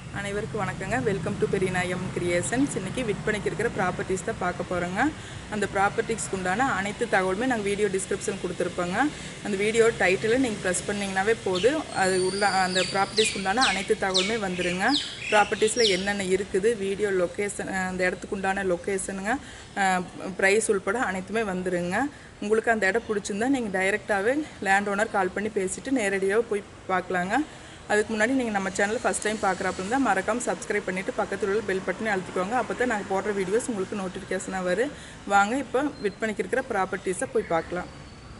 அனைவருக்கும் வணக்கங்க welcome to பெரியநாயம் creations இன்னைக்கு விற்பனைக்கு இருக்கிற ப்ராப்பர்ட்டிஸ் தான் பார்க்க போகிறோங்க அந்த ப்ராப்பர்ட்டிஸ்க்கு உண்டான அனைத்து தகவலுமே நாங்கள் வீடியோ டிஸ்கிரிப்ஷன் கொடுத்துருப்போங்க அந்த வீடியோ டைட்டிலை நீங்கள் ப்ரெஸ் பண்ணிங்கனாவே போதும் அது உள்ள அந்த ப்ராப்பர்ட்டிஸ்க்கு உண்டான அனைத்து தகவலுமே வந்துருங்க ப்ராப்பர்ட்டிஸில் என்னென்ன இருக்குது வீடியோ லொக்கேஷன் அந்த இடத்துக்கு உண்டான லொக்கேஷனுங்க ப்ரைஸ் உள்பட அனைத்துமே வந்துருங்க உங்களுக்கு அந்த இடம் பிடிச்சிருந்தா நீங்கள் டைரெக்டாகவே லேண்ட் ஓனர் கால் பண்ணி பேசிவிட்டு நேரடியாக போய் பார்க்கலாங்க அதுக்கு முன்னாடி நீங்கள் நம்ம சேனல் ஃபஸ்ட் டைம் பார்க்குறப்ப இருந்தால் மறக்காமல் சப்ஸ்கிரைப் பண்ணிவிட்டு பக்கத்தில் உள்ள பெல் பட்டனை அழுத்திக்கோங்க அப்போ தான் நாங்கள் போடுற வீடியோஸ் உங்களுக்கு நோட்டிஃபிகேஷனாக வரும் வாங்க இப்போ விற்பனைக்கு இருக்கிற ப்ராப்பர்ட்டிஸை போய் பார்க்கலாம்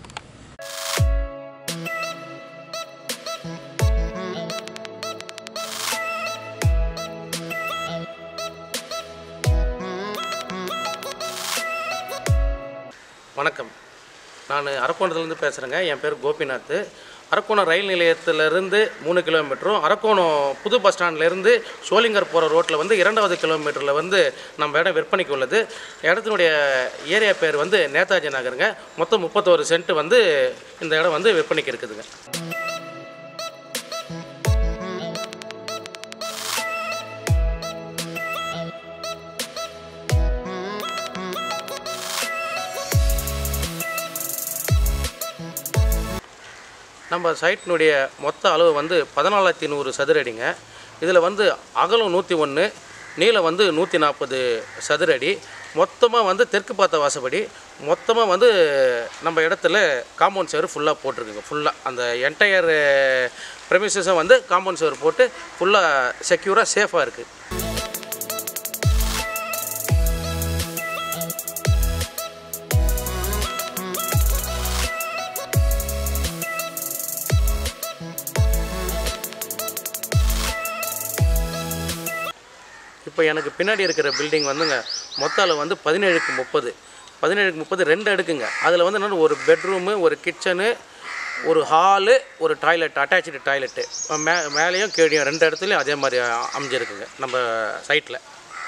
வணக்கம் நான் அரக்கோணத்துலேருந்து பேசுகிறேங்க என் பேர் கோபிநாத் அரக்கோணம் ரயில் நிலையத்திலேருந்து மூணு கிலோமீட்டரும் அரக்கோணம் புது பஸ் ஸ்டாண்ட்லேருந்து சோளிங்கர் போகிற ரோட்டில் வந்து இரண்டாவது கிலோமீட்டரில் வந்து நம்ம இடம் விற்பனைக்கு உள்ளது இடத்தினுடைய ஏரியா பேர் வந்து நேதாஜி நகருங்க மொத்தம் முப்பத்தோரு சென்ட் வந்து இந்த இடம் வந்து விற்பனைக்கு இருக்குதுங்க நம்ம சைட்டினுடைய மொத்த அளவு வந்து பதினாலாயிரத்தி நூறு சதுர அடிங்க இதில் வந்து அகலம் நூற்றி ஒன்று நீளம் வந்து நூற்றி நாற்பது சதுர அடி மொத்தமாக வந்து தெற்கு பார்த்த வாசப்படி மொத்தமாக வந்து நம்ம இடத்துல காம்பவுண்ட் சேர் ஃபுல்லாக போட்டிருக்குங்க ஃபுல்லாக அந்த என்டையர் ப்ரெமிசஸும் வந்து காம்பவுண்ட் சேர் போட்டு ஃபுல்லாக செக்யூராக சேஃபாக இருக்குது இப்போ எனக்கு பின்னாடி இருக்கிற பில்டிங் வந்துங்க மொத்த அளவு வந்து பதினேழுக்கு முப்பது பதினேழுக்கு முப்பது ரெண்டு அடுக்குங்க அதில் வந்து என்னன்னா ஒரு பெட்ரூமு ஒரு கிச்சனு ஒரு ஹாலு ஒரு டாய்லெட் அட்டாச்சு டாய்லெட்டு மே மேலேயும் கீழேயும் ரெண்டு இடத்துலையும் அதே மாதிரி அமைஞ்சிருக்குங்க நம்ம சைட்டில்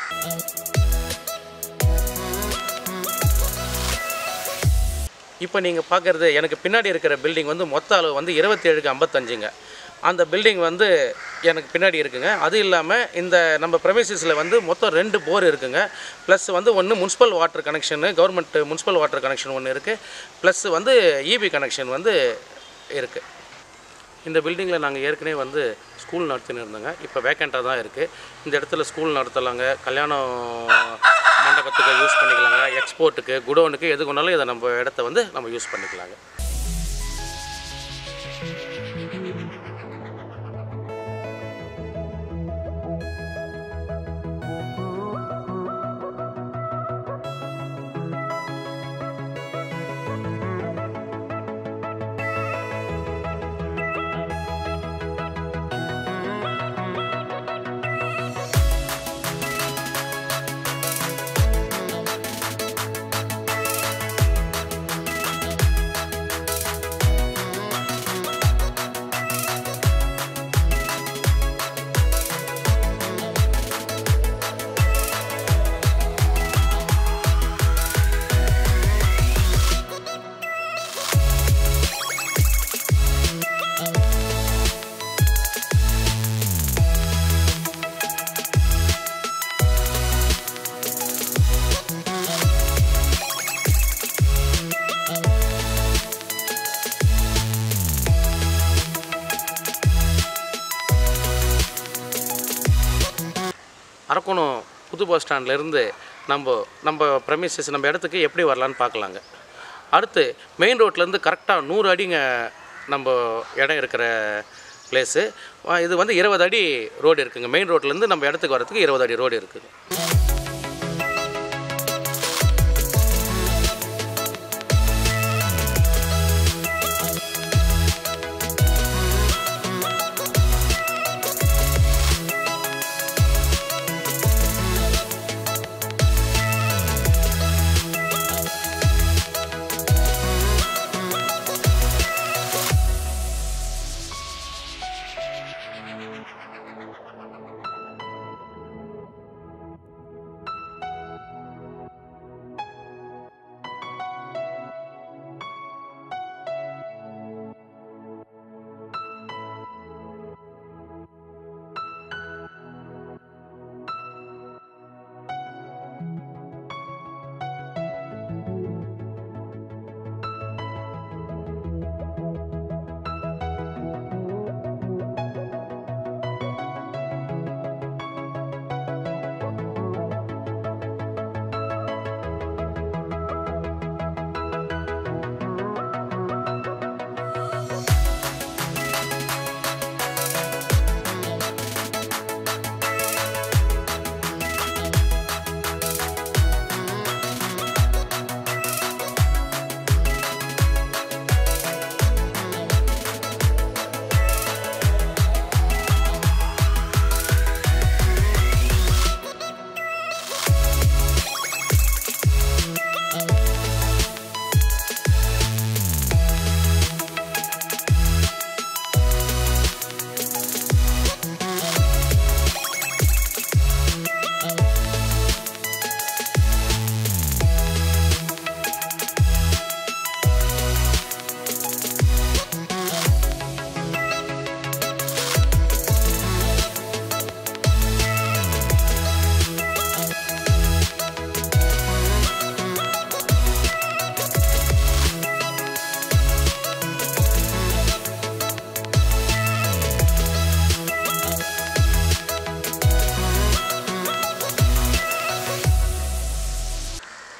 இப்போ நீங்கள் பார்க்குறது எனக்கு பின்னாடி இருக்கிற பில்டிங் வந்து மொத்த அளவு வந்து இருபத்தி ஏழுக்கு ஐம்பத்தஞ்சுங்க அந்த பில்டிங் வந்து எனக்கு பின்னாடி இருக்குங்க அது இல்லாமல் இந்த நம்ம ப்ரெமிசஸில் வந்து மொத்தம் ரெண்டு போர் இருக்குங்க ப்ளஸ் வந்து ஒன்று municipal water connection government municipal water connection ஒன்று இருக்குது ப்ளஸ் வந்து இபி கனெக்ஷன் வந்து இருக்குது இந்த பில்டிங்கில் நாங்கள் ஏற்கனவே வந்து ஸ்கூல் நடத்தின்னு இருந்தோங்க இப்போ வேக்கண்ட்டாக தான் இருக்குது இந்த இடத்துல ஸ்கூல் நடத்தலாங்க கல்யாணம் மண்டபத்துக்கு யூஸ் பண்ணிக்கலாங்க எக்ஸ்போர்ட்டுக்கு குடோனுக்கு எது கொண்டாலும் இதை நம்ம இடத்த வந்து நம்ம யூஸ் பண்ணிக்கலாங்க அரக்கோணம் புது பஸ் ஸ்டாண்ட்லேருந்து நம்ம நம்ம ப்ரெமிசஸ் நம்ம இடத்துக்கு எப்படி வரலான்னு பார்க்கலாங்க அடுத்து மெயின் ரோட்லேருந்து கரெக்டாக நூறு அடிங்க நம்ம இடம் இருக்கிற பிளேஸு இது வந்து இருபது அடி ரோடு இருக்குங்க மெயின் ரோட்லேருந்து நம்ம இடத்துக்கு வரத்துக்கு இருபது அடி ரோடு இருக்குது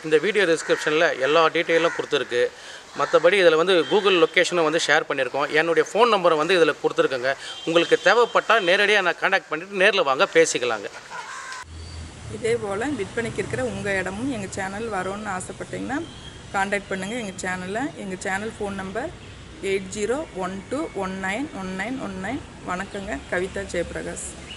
இந்த வீடியோ டிஸ்கிரிப்ஷனில் எல்லா டீட்டெயிலும் கொடுத்துருக்கு மற்றபடி இதில் வந்து கூகுள் லொக்கேஷனும் வந்து ஷேர் பண்ணியிருக்கோம் என்னுடைய ஃபோன் நம்பரை வந்து இதில் கொடுத்துருக்கோங்க உங்களுக்கு தேவைப்பட்டால் நேரடியாக நான் காண்டாக்ட் பண்ணிவிட்டு நேரில் வாங்க பேசிக்கலாங்க இதே போல் விற்பனைக்கு இருக்கிற உங்கள் இடமும் எங்கள் சேனல் வரோன்னு ஆசைப்பட்டீங்கன்னா காண்டாக்ட் பண்ணுங்கள் எங்கள் சேனலில் எங்கள் channel phone number eight zero one two one nine one nine one nine வணக்கங்க கவிதா ஜெயபிரகாஷ்